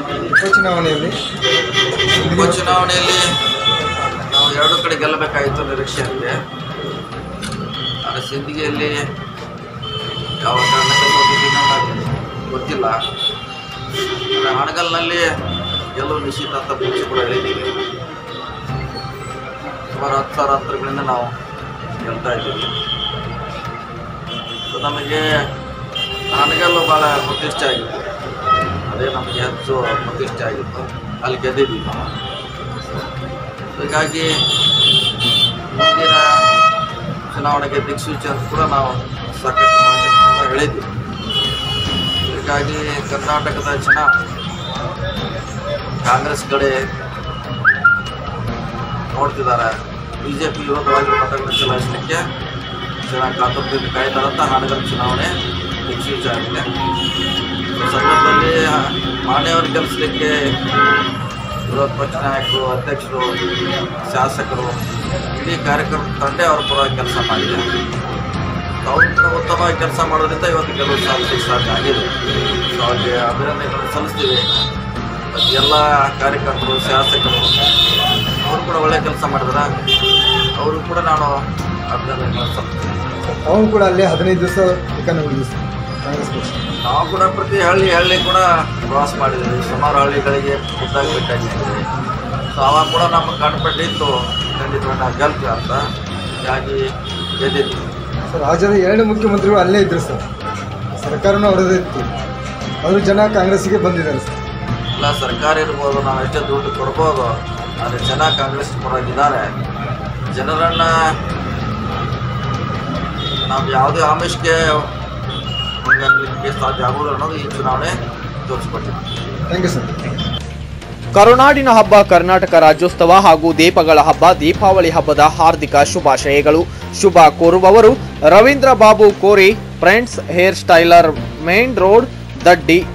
ಉಪಚುನಾವಣೆಯಲ್ಲಿ ಉಪಚುನಾವಣೆಯಲ್ಲಿ ನಾವು ಎರಡು ಕಡೆ ಗೆಲ್ಲಬೇಕಾಗಿತ್ತು ನಿರೀಕ್ಷೆ ಇದೆ ಆದರೆ ಸಿಂದಗಿಯಲ್ಲಿ ಯಾವ ಕಾರಣಕ್ಕೆ ಸೋತಿದ್ದೀನೋ ನನಗೆ ಗೊತ್ತಿಲ್ಲ ಆದರೆ ಹಣಗಲ್ನಲ್ಲಿ ಗೆಲುವು ನಿಶ್ಚಿತ ಅಂತ ಮುಂಚೆ ಕೂಡ ಹೇಳಿದ್ದೀವಿ ಸುಮಾರು ಹತ್ತು ಸಾವಿರ ಅಂತರಗಳಿಂದ ನಾವು ಗೆಲ್ತಾ ಇದ್ದೀವಿ ಸೊ ನಮಗೆ ಹಣಗಲ್ಲು ಭಾಳ ಪ್ರತಿಷ್ಠೆ ಆಗಿತ್ತು ಅದೇ ನಮಗೆ ಹೆಚ್ಚು ಪ್ರತಿಷ್ಠೆ ಆಗಿತ್ತು ಅಲ್ಲಿ ಗೆದ್ದಿದ್ವಿ ನಾವು ಹೀಗಾಗಿ ಮುಂದಿನ ಚುನಾವಣೆಗೆ ದಿಕ್ಸೂಚಿ ಅಂತ ಕೂಡ ನಾವು ಸಾಕಷ್ಟು ಮಾಹಿತಿಯನ್ನು ಹೇಳಿದ್ವಿ ಹೀಗಾಗಿ ಕರ್ನಾಟಕದ ಜನ ಕಾಂಗ್ರೆಸ್ ಕಡೆ ನೋಡ್ತಿದ್ದಾರೆ ಬಿ ಜೆ ಪಿ ವಿರೋಧವಾಗಿ ಮತಗಳನ್ನು ಚಲಾಯಿಸಲಿಕ್ಕೆ ಜನ ಕಾತುರದಿಂದ ಕಾಯ್ತಾರಂತ ಹಾನಗಲ್ ಚುನಾವಣೆ ದಿಕ್ಸೂಚಿ ಆಗಿದೆ ಈ ಸಂದರ್ಭದಲ್ಲಿ ಮಾನ್ಯವರು ಕೆಲಸಲಿಕ್ಕೆ ವಿರೋಧ ಪಕ್ಷ ನಾಯಕರು ಅಧ್ಯಕ್ಷರು ಶಾಸಕರು ಇಡೀ ಕಾರ್ಯಕ್ರಮ ತಂಡೆ ಅವ್ರ ಪರ ಕೆಲಸ ಮಾಡಿದೆ ಅವರು ಕೂಡ ಉತ್ತಮವಾಗಿ ಕೆಲಸ ಮಾಡೋದ್ರಿಂದ ಇವತ್ತು ಗೆಲುವು ಸಾಧಿಸಲಿಕ್ಕೆ ಸಾಧ್ಯ ಆಗಿದೆ ಸೊ ಅವ್ರಿಗೆ ಅಭಿನಂದನೆಗಳನ್ನು ಸಲ್ಲಿಸ್ತೀವಿ ಮತ್ತು ಎಲ್ಲ ಕಾರ್ಯಕರ್ತರು ಶಾಸಕರು ಅವರು ಕೂಡ ಒಳ್ಳೆಯ ಕೆಲಸ ಮಾಡಿದ್ರೆ ಅವರು ಕೂಡ ನಾನು ಅಭಿನಂದನೆಗಳನ್ನು ಸಲ್ಲಿಸ್ತೀನಿ ತಾವು ಕೂಡ ಅಲ್ಲೇ ಹದಿನೈದು ದಿವಸ ಟಿಕನ್ ಹೋಗಿದ್ವಿ ಸರ್ ಕಾಂಗ್ರೆಸ್ ಪಕ್ಷ ನಾವು ಕೂಡ ಪ್ರತಿ ಹಳ್ಳಿ ಹಳ್ಳಿ ಕೂಡ ಪ್ರವಾಸ ಮಾಡಿದ್ದೀವಿ ಸುಮಾರು ಹಳ್ಳಿಗಳಿಗೆ ಖುದ್ದಾಗಿ ಭೇಟಿಯಾಗಿದ್ದೀವಿ ಸೊ ಅವಾಗ ಕೂಡ ನಮ್ಮ ಕಂಡುಪಟ್ಟಿತ್ತು ಖಂಡಿತವಾಗಿ ನಾವು ಗೆಲ್ತೀವಿ ಅಂತ ಹೀಗಾಗಿ ಗೆದ್ದಿದ್ವಿ ಸರ್ ರಾಜ್ಯದ ಎರಡು ಮುಖ್ಯಮಂತ್ರಿಗಳು ಅಲ್ಲೇ ಇದ್ರು ಸರ್ ಸರ್ಕಾರನೂ ಅವರದೇ ಇತ್ತು ಅವರು ಜನ ಕಾಂಗ್ರೆಸ್ಸಿಗೆ ಬಂದಿದ್ದಾರೆ ಸರ್ ಎಲ್ಲ ಸರ್ಕಾರ ಇರ್ಬೋದು ನಾವು ಎಷ್ಟೇ ದುಡ್ಡು ಕೊಡ್ಬೋದು ಆದರೆ ಜನ ಕಾಂಗ್ರೆಸ್ ಪರವಾಗಿದ್ದಾರೆ ಜನರನ್ನು ನಾವು ಯಾವುದೇ ಆಮಿಷಕ್ಕೆ ಒಳಗಾಗ್ಲಿಕ್ಕೆ ಸಾಧ್ಯ ಆಗೋದು ಅನ್ನೋದು ಈ ಚುನಾವಣೆ ತೋರಿಸ್ಕೊಟ್ಟಿದೆ ಥ್ಯಾಂಕ್ ಯು ಸರ್ ಕರುನಾಡಿನ ಹಬ್ಬ ಕರ್ನಾಟಕ ರಾಜ್ಯೋತ್ಸವ ಹಾಗೂ ದೀಪಗಳ ಹಬ್ಬ ದೀಪಾವಳಿ ಹಬ್ಬದ ಹಾರ್ದಿಕ ಶುಭಾಶಯಗಳು ಶುಭ ಕೋರುವವರು Ravindra Babu Kori friends hair styler main road ದಡ್ಡಿ